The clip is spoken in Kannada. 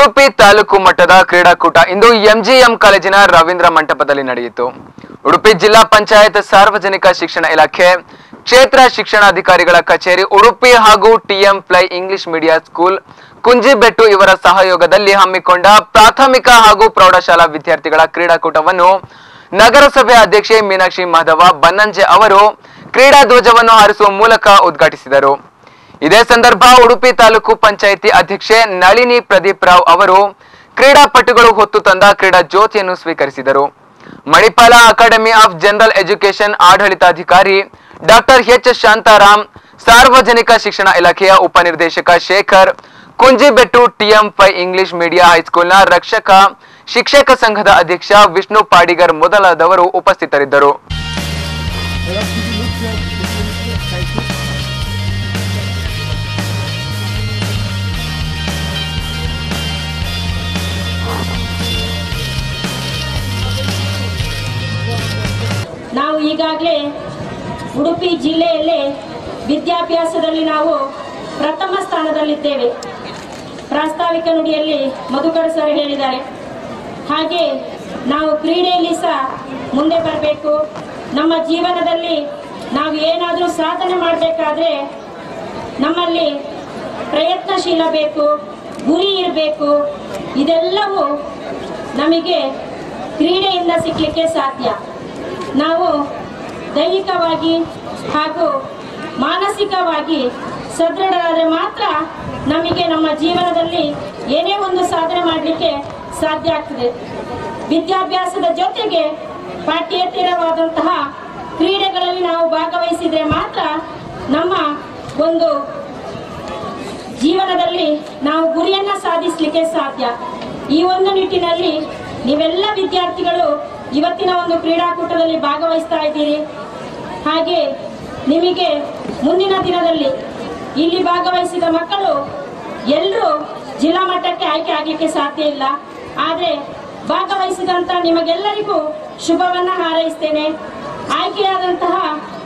ಉಡುಪಿ ತಾಲೂಕು ಮಟ್ಟದ ಕ್ರೀಡಾಕೂಟ ಇಂದು ಎಂಜಿಎಂ ಕಾಲೇಜಿನ ರವೀಂದ್ರ ಮಂಟಪದಲ್ಲಿ ನಡೆಯಿತು ಉಡುಪಿ ಜಿಲ್ಲಾ ಪಂಚಾಯತ್ ಸಾರ್ವಜನಿಕ ಶಿಕ್ಷಣ ಇಲಾಖೆ ಕ್ಷೇತ್ರ ಶಿಕ್ಷಣಾಧಿಕಾರಿಗಳ ಕಚೇರಿ ಉಡುಪಿ ಹಾಗೂ TM Pai English media school Kunjibettu ಇವರ ಸಹಯೋಗದಲ್ಲಿ ಹಮ್ಮಿಕೊಂಡ ಪ್ರಾಥಮಿಕ ಹಾಗೂ ಪ್ರೌಢಶಾಲಾ ವಿದ್ಯಾರ್ಥಿಗಳ ಕ್ರೀಡಾಕೂಟವನ್ನು ನಗರಸಭೆ ಅಧ್ಯಕ್ಷೆ ಮೀನಾಕ್ಷಿ ಮಾಧವ ಬನ್ನಂಜೆ ಅವರು ಕ್ರೀಡಾ ಧ್ವಜವನ್ನು ಹಾರಿಸುವ ಮೂಲಕ ಉದ್ಘಾಟಿಸಿದರು ಇದೇ ಸಂದರ್ಭ ಉಡುಪಿ ತಾಲೂಕು ಪಂಚಾಯಿತಿ ಅಧ್ಯಕ್ಷೆ ನಳಿನಿ ಪ್ರದೀಪ್ ರಾವ್ ಅವರು ಕ್ರೀಡಾಪಟುಗಳು ಹೊತ್ತು ತಂದ ಕ್ರೀಡಾ ಜ್ಯೋತಿಯನ್ನು ಸ್ವೀಕರಿಸಿದರು Manipal academy of general education ಆಡಳಿತಾಧಿಕಾರಿ ಡಾಕ್ಟರ್ ಎಚ್ ಶಾಂತಾರಾಮ್ ಸಾರ್ವಜನಿಕ ಶಿಕ್ಷಣ ಇಲಾಖೆಯ ಉಪನಿರ್ದೇಶಕ Shekhar Kunjibettu TM Pai English media ಹೈಸ್ಕೂಲ್ನ ರಕ್ಷಕ ಶಿಕ್ಷಕ ಸಂಘದ ಅಧ್ಯಕ್ಷ ವಿಷ್ಣು ಪಾಡಿಗರ್ ಮೊದಲಾದವರು ಉಪಸ್ಥಿತರಿದ್ದರು ನಾವು ಈಗಾಗಲೇ ಉಡುಪಿ ಜಿಲ್ಲೆಯಲ್ಲೇ ವಿದ್ಯಾಭ್ಯಾಸದಲ್ಲಿ ನಾವು ಪ್ರಥಮ ಸ್ಥಾನದಲ್ಲಿದ್ದೇವೆ ಪ್ರಾಸ್ತಾವಿಕ ನುಡಿಯಲ್ಲಿ ಮಧುಕರ್ ಸರ್ ಹೇಳಿದ್ದಾರೆ ಹಾಗೆ ನಾವು ಕ್ರೀಡೆಯಲ್ಲಿ ಸಹ ಮುಂದೆ ಬರಬೇಕು ನಮ್ಮ ಜೀವನದಲ್ಲಿ ನಾವು ಏನಾದರೂ ಸಾಧನೆ ಮಾಡಬೇಕಾದ್ರೆ ನಮ್ಮಲ್ಲಿ ಪ್ರಯತ್ನಶೀಲ ಬೇಕು ಗುರಿ ಇರಬೇಕು ಇದೆಲ್ಲವೂ ನಮಗೆ ಕ್ರೀಡೆಯಿಂದ ಸಿಗಲಿಕ್ಕೆ ಸಾಧ್ಯ ನಾವು ದೈಹಿಕವಾಗಿ ಹಾಗೂ ಮಾನಸಿಕವಾಗಿ ಸದೃಢರಾದರೆ ಮಾತ್ರ ನಮಗೆ ನಮ್ಮ ಜೀವನದಲ್ಲಿ ಏನೇ ಒಂದು ಸಾಧನೆ ಮಾಡಲಿಕ್ಕೆ ಸಾಧ್ಯ ಆಗ್ತದೆ ವಿದ್ಯಾಭ್ಯಾಸದ ಜೊತೆಗೆ ಪಾಠ್ಯೇತರವಾದಂತಹ ಕ್ರೀಡೆಗಳಲ್ಲಿ ನಾವು ಭಾಗವಹಿಸಿದರೆ ಮಾತ್ರ ನಮ್ಮ ಒಂದು ಜೀವನದಲ್ಲಿ ನಾವು ಗುರಿಯನ್ನ ಸಾಧಿಸಲಿಕ್ಕೆ ಸಾಧ್ಯ ಈ ಒಂದು ನಿಟ್ಟಿನಲ್ಲಿ ನೀವೆಲ್ಲ ವಿದ್ಯಾರ್ಥಿಗಳು ಇವತ್ತಿನ ಒಂದು ಕ್ರೀಡಾಕೂಟದಲ್ಲಿ ಭಾಗವಹಿಸ್ತಾ ಇದ್ದೀರಿ ಹಾಗೆ ನಿಮಗೆ ಮುಂದಿನ ದಿನದಲ್ಲಿ ಇಲ್ಲಿ ಭಾಗವಹಿಸಿದ ಮಕ್ಕಳು ಎಲ್ಲರೂ ಜಿಲ್ಲಾ ಮಟ್ಟಕ್ಕೆ ಆಯ್ಕೆ ಆಗಲಿಕ್ಕೆ ಸಾಧ್ಯ ಇಲ್ಲ ಆದರೆ ಭಾಗವಹಿಸಿದಂಥ ನಿಮಗೆಲ್ಲರಿಗೂ ಶುಭವನ್ನ ಹಾರೈಸ್ತೇನೆ ಆಯ್ಕೆಯಾದಂತಹ